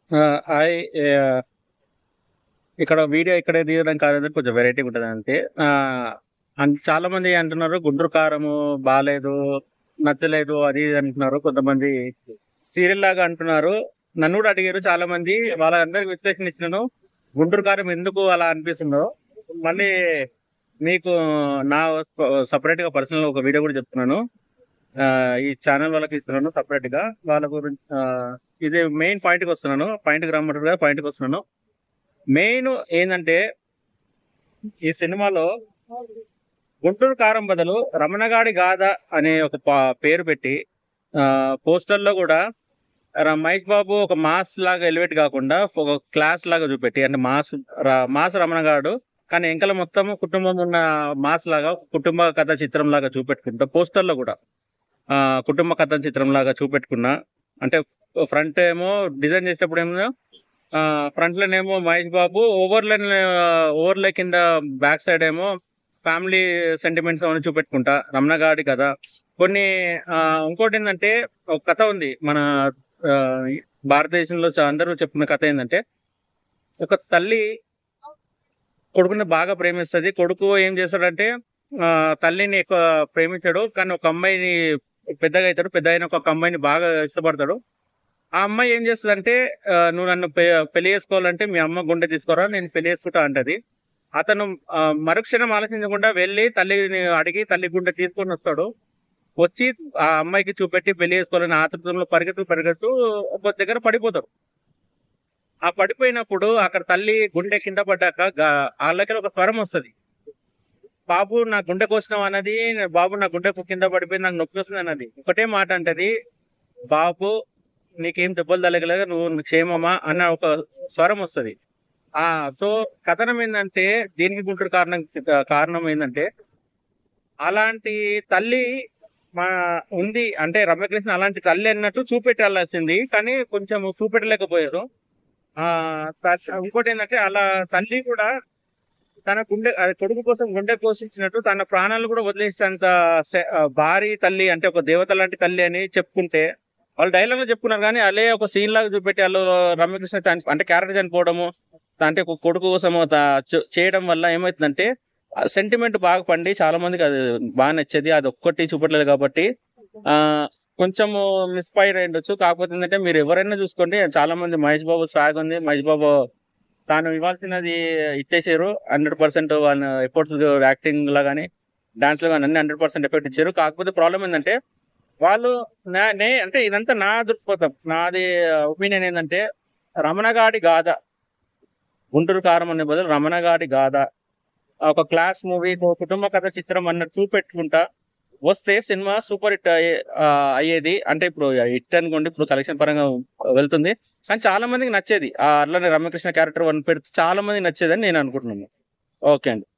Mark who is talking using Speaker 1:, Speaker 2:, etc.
Speaker 1: ఆ, హాయ్ ఆ, ఇక్కడ వీడియో ఇక్కడే తీయడం కారణం కొంచెం వెరైటీ ఉంటుంది అంతే ఆ, అన్- చాలా మంది అంటున్నారు గుంటూరు కారము బాగాలేదు నచ్చలేదు అది ఇది అంటున్నారు కొంతమంది సీరియల్ లాగా అంటున్నారు నన్ను కూడా అడిగారు చాలా మంది వాళ్ళందరికి విశ్లేషణ ఇచ్చినాను గుంటూరు కారం ఎందుకు అలా అనిపిస్తుందో మళ్ళీ మీకు నా సపరేట్ గా పర్సనల్ ఒక వీడియో కూడా చెప్తున్నాను ఆ, ఈ ఛానల్ వాళ్ళకి ఇస్తున్నాను సపరేట్ గా వాళ్ళ గురించి ఆ, ఇది మెయిన్ పాయింట్ కి వస్తున్నాను పాయింట్ కి రమ్మంటారు పాయింట్ కి వస్తున్నాను మెయిన్ ఏంటంటే ఈ సినిమాలో గుంటూరు కారం బదులు రమణగాడి గాథ అనే ఒక పా- పేరు పెట్టి ఆ పోస్టర్ లో కూడా ర- మహేష్ బాబు ఒక మాస్ లాగా ఎలివేట్ కాకుండా ఒక క్లాస్ లాగా చూపెట్టి అంటే మాస్ ర- మాస్ రమణగాడు కానీ ఎంకల మొత్తం కుటుంబం ఉన్న మాస్ లాగా కుటుంబ కథ చిత్రం లాగా చూపెట్టుకుంటా పోస్టర్ లో కూడా ఆ కుటుంబ కథ చిత్రం లాగా చూపెట్టుకున్నా అంటే ఫ్రంట్ ఏమో డిజైన్ చేసేటప్పుడు ఏమో ఫ్రంట్ లోనేమో మహేష్ బాబు ఓవర్లే ఓవర్లే కింద బ్యాక్ సైడ్ ఏమో ఫ్యామిలీ సెంటిమెంట్స్ అవన్నీ చూపెట్టుకుంటా రమణగాడి కథ కొన్ని ఆ, ఇంకోటి ఏంటంటే ఒక కథ ఉంది మన ఆ, భారతదేశంలో చా- అందరూ చెప్పుకున్న కథ ఏంటంటే ఒక తల్లి కొడుకుని బాగా ప్రేమిస్తుంది కొడుకు ఏం చేస్తాడంటే ఆ, తల్లిని ఎక్కువ ప్రేమించాడు కానీ ఒక అమ్మాయిని పెద్దగా అవుతాడు పెద్ద అయిన ఒక అమ్మాయిని బాగా ఇష్టపడతాడు ఆ అమ్మాయి ఏం చేస్తుందంటే ఆ, నువ్వు నన్ను పె- పెళ్లి చేసుకోవాలంటే మీ అమ్మ గుండె తీసుకోరా నేను పెళ్లి చేసుకుంటా అంటది అతను ఆ, మరుక్షణం ఆలోచించకుండా వెళ్ళి తల్లిని అడిగి తల్లి గుండె తీసుకొని వస్తాడు వచ్చి ఆ అమ్మాయికి చూపెట్టి పెళ్లి చేసుకోవాలని ఆతృతంలో పరిగెత్తు పరిగెత్తు ఒక దగ్గర పడిపోతారు ఆ పడిపోయినప్పుడు అక్కడ తల్లి గుండె కింద పడ్డాక గా- వాళ్ళకి ఒక స్వరం వస్తది బాబు నా గుండె కోసినావు అన్నది బాబు నా గుండె కింద పడిపోయి నాకు నొప్పి వస్తుంది అన్నది ఒకటే మాట అంటది బాబు నీకేం దెబ్బలు తగలగలేదు నువ్వు క్షేమమా అన్న ఒక స్వరం వస్తది ఆ సో కథనం ఏంటంటే దీనికి గుంటూరు కారణం కారణం ఏంటంటే అలాంటి తల్లి మా ఉంది అంటే రమ్యకృష్ణ అలాంటి తల్లి అన్నట్టు చూపెట్టాల్సింది కానీ కొంచెం చూపెట్టలేకపోయారు ఆ త- ఇంకోటి ఏంటంటే అలా తల్లి కూడా తన గుండె ఆ కొడుకు కోసం గుండె కోసించినట్టు తన ప్రాణాలు కూడా వదిలేసేంత శ- ఆ భారీ తల్లి అంటే ఒక దేవత లాంటి తల్లి అని చెప్పుకుంటే వాళ్ళు డైలాగ్ లో చెప్పుకున్నారు కానీ అలే ఒక సీన్ లాగా చూపెట్టి వాళ్ళు రమ్యకృష్ణ చని- అంటే క్యారెక్టర్ చనిపోవడము అంటే ఒక కొడుకు కోసం త- చే- చేయడం వల్ల ఏమవుతుందంటే సెంటిమెంట్ బాగా పండి చాలా మందికి అది బాగా నచ్చేది అది ఒక్కటి చూపట్లేదు కాబట్టి ఆ కొంచెము మిస్ఫైర్ అయి ఉండొచ్చు కాకపోతే ఏంటంటే మీరు ఎవరైనా చూసుకోండి చాలా మంది మహేష్ బాబు స్వాగ్ ఉంది మహేష్ బాబు తాను ఇవ్వాల్సినది ఇచ్చేసారు హండ్రెడ్ పర్సెంట్ వాళ్ళ ఎఫర్ట్స్ యాక్టింగ్ లో కానీ డాన్స్ లో కానీ అన్ని హండ్రెడ్ పర్సెంట్ ఎఫెక్ట్ ఇచ్చారు కాకపోతే ప్రాబ్లం ఏంటంటే వాళ్ళు నా- నే అంటే ఇదంతా నా దృక్పథం నాది ఒపీనియన్ ఏంటంటే రమణగాడి గాథ గుంటూరు కారం అనే బదులు రమణగాడి గాథ ఒక క్లాస్ మూవీ కుటుంబ కథ చిత్రం అన్నట్టు చూపెట్టుకుంటా వస్తే సినిమా సూపర్ హిట్ అయ్యే ఆ, అయ్యేది అంటే ఇప్పుడు హిట్ అనుకోండి ఇప్పుడు కలెక్షన్ పరంగా వెళ్తుంది కానీ చాలా మందికి నచ్చేది ఆ అట్లనే రమ్యకృష్ణ క్యారెక్టర్ వన్ పెడితే చాలా మందికి నచ్చేదని నేను అనుకుంటున్నాను ఓకే అండి